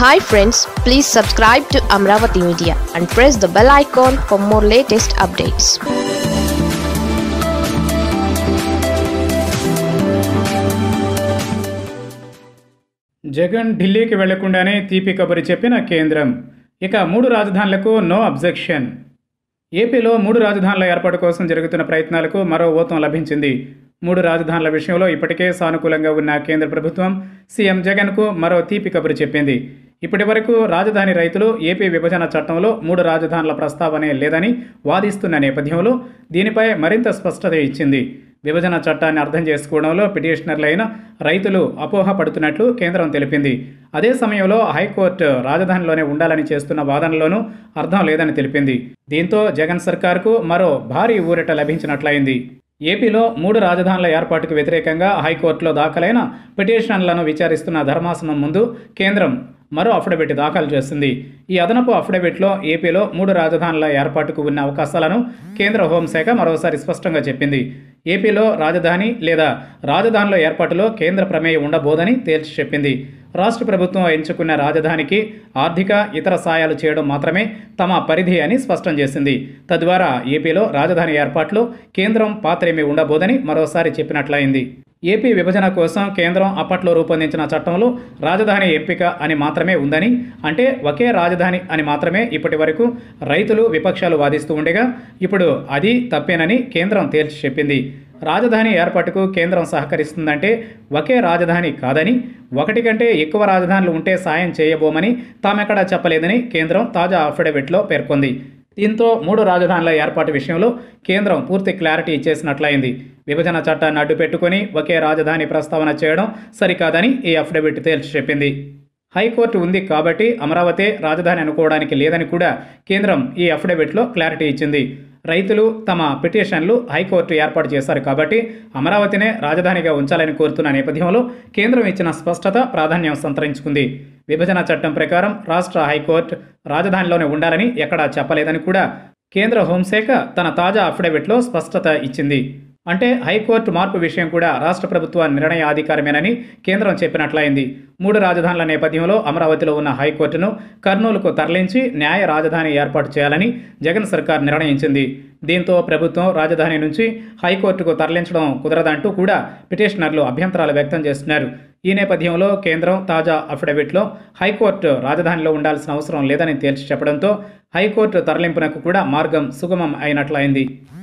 hi friends please subscribe to Amaravati media and press the bell icon for more latest updates Jagan ఢిల్లీకి వెళ్లకుండానే తీపి కబురు చెప్పిన కేంద్రం ఇక మూడు రాజధానులకు నో అబ్జెక్షన్ ఏపీలో మూడు రాజధానుల ఏర్పాటు కోసం జరుగుతున్న ప్రయత్నాలకు మరో ఊతం లభించింది మూడు రాజధానుల విషయంలో ఇప్పటికే సానుకూలంగా ఉన్న కేంద్ర ప్రభుత్వం సీఎం జగన్కు మరో తీపి కబురు చెప్పింది ఇప్పటి వరకు రాజధాని రైతులు ఏపీ విభజన చట్టంలో మూడు రాజధానుల ప్రస్తావనే లేదని వాదిస్తున్న నేపథ్యంలో దీనిపై మరింత స్పష్టత ఇచ్చింది విభజన చట్టాన్ని అర్థం చేసుకోవడంలో పిటిషనర్లైన రైతులు అపోహ పడుతున్నట్లు కేంద్రం తెలిపింది అదే సమయంలో హైకోర్టు రాజధానిలోనే ఉండాలని చేస్తున్న వాదనలోనూ అర్థం లేదని తెలిపింది దీంతో జగన్ సర్కార్కు మరో భారీ ఊరట లభించినట్లయింది ఏపీలో మూడు రాజధానుల ఏర్పాటుకు వ్యతిరేకంగా హైకోర్టులో దాఖలైన పిటిషన్లను విచారిస్తున్న ధర్మాసనం ముందు కేంద్రం మరో అఫిడవిట్ దాఖలు చేసింది ఈ అదనపు అఫిడవిట్లో ఏపీలో మూడు రాజధానుల ఏర్పాటుకు ఉన్న అవకాశాలను కేంద్ర హోంశాఖ మరోసారి స్పష్టంగా చెప్పింది ఏపీలో రాజధాని లేదా రాజధానుల ఏర్పాటులో కేంద్ర ప్రమేయం ఉండబోదని తేల్చి చెప్పింది రాష్ట్ర ప్రభుత్వం ఎంచుకున్న రాజధానికి ఆర్థిక ఇతర సాయాలు చేయడం మాత్రమే తమ పరిధి అని స్పష్టం చేసింది తద్వారా ఏపీలో రాజధాని ఏర్పాట్లో కేంద్రం పాత్రేమీ ఉండబోదని మరోసారి చెప్పినట్లయింది ఏపీ విభజన కోసం కేంద్రం అప్పట్లో రూపొందించిన చట్టంలో రాజధాని ఎంపిక అని మాత్రమే ఉందని అంటే ఒకే రాజధాని అని మాత్రమే ఇప్పటి వరకు రైతులు విపక్షాలు వాదిస్తూ ఉండగా ఇప్పుడు అది తప్పేనని కేంద్రం తేల్చి చెప్పింది రాజధాని ఏర్పాటుకు కేంద్రం సహకరిస్తుందంటే ఒకే రాజధాని కాదని ఒకటి కంటే ఎక్కువ రాజధానులు ఉంటే సాయం చేయబోమని తామెక్కడా చెప్పలేదని కేంద్రం తాజా అఫిడవిట్లో పేర్కొంది దీంతో మూడు రాజధానుల ఏర్పాటు విషయంలో కేంద్రం పూర్తి క్లారిటీ ఇచ్చేసినట్లయింది విభజన చట్టాన్ని అడ్డు పెట్టుకుని ఒకే రాజధాని ప్రస్తావన చేయడం సరికాదని ఈ అఫిడవిట్ తేల్చి చెప్పింది హైకోర్టు ఉంది కాబట్టి అమరావతి రాజధాని అనుకోవడానికి లేదని కూడా కేంద్రం ఈ అఫిడవిట్లో క్లారిటీ ఇచ్చింది రైతులు తమ పిటిషన్లు హైకోర్టు ఏర్పాటు చేశారు కాబట్టి అమరావతినే రాజధానిగా ఉంచాలని కోరుతున్న నేపథ్యంలో కేంద్రం ఇచ్చిన స్పష్టత ప్రాధాన్యం సంతరించుకుంది విభజన చట్టం ప్రకారం రాష్ట్ర హైకోర్టు రాజధానిలోనే ఉండాలని ఎక్కడా చెప్పలేదని కూడా కేంద్ర హోంశాఖ తన తాజా అఫిడవిట్లో స్పష్టత ఇచ్చింది అంటే హైకోర్టు మార్పు విషయం కూడా రాష్ట్ర ప్రభుత్వ నిర్ణయాధికారమేనని కేంద్రం చెప్పినట్లయింది మూడు రాజధానుల నేపథ్యంలో అమరావతిలో ఉన్న హైకోర్టును కర్నూలుకు తరలించి న్యాయ రాజధాని ఏర్పాటు చేయాలని జగన్ సర్కార్ నిర్ణయించింది దీంతో ప్రభుత్వం రాజధాని నుంచి హైకోర్టుకు తరలించడం కుదరదంటూ కూడా పిటిషనర్లు అభ్యంతరాలు వ్యక్తం చేస్తున్నారు ఈ నేపథ్యంలో కేంద్రం తాజా అఫిడవిట్లో హైకోర్టు రాజధానిలో ఉండాల్సిన అవసరం లేదని తేల్చి చెప్పడంతో హైకోర్టు తరలింపునకు కూడా మార్గం సుగమం అయినట్లయింది